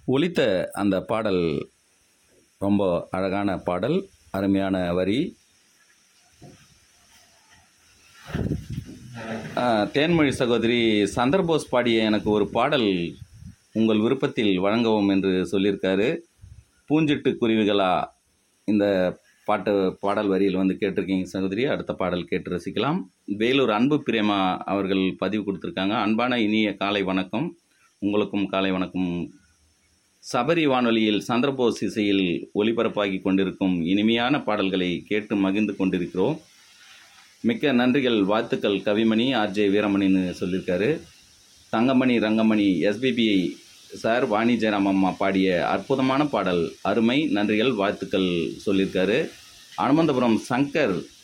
ஒலித்த அந்த பாடல் ரொம்ப அழகான பாடல் அருமையான வரி ஆ, தேன்மொழி சகோதரி சந்தர்போஸ் பாடிய எனக்கு ஒரு பாடல் உங்கள் விருப்பத்தில் வழங்கவும் என்று சொல்லியிருக்காரு பூஞ்சிட்டு குருவிகளா இந்த பாட்டு பாடல் வரியில் வந்து கேட்டிருக்கீங்க சகோதரி அடுத்த பாடல் கேட்டு ரசிக்கலாம் வேலூர் அன்பு பிரேமா அவர்கள் பதிவு கொடுத்துருக்காங்க அன்பான இனிய காலை வணக்கம் உங்களுக்கும் காலை வணக்கம் சபரி வானொலியில் சந்திரபோஸ் இசையில் ஒளிபரப்பாகி கொண்டிருக்கும் இனிமையான பாடல்களை கேட்டு மகிழ்ந்து கொண்டிருக்கிறோம் மிக்க நன்றிகள் வாழ்த்துக்கள் கவிமணி ஆர்ஜே வீரமணின்னு சொல்லியிருக்காரு தங்கமணி ரங்கமணி எஸ்பிபி சார் வாணி ஜெயராம் அம்மா பாடிய அற்புதமான பாடல் அருமை நன்றிகள் வாழ்த்துக்கள் சொல்லியிருக்காரு அனுமந்தபுரம் சங்கர்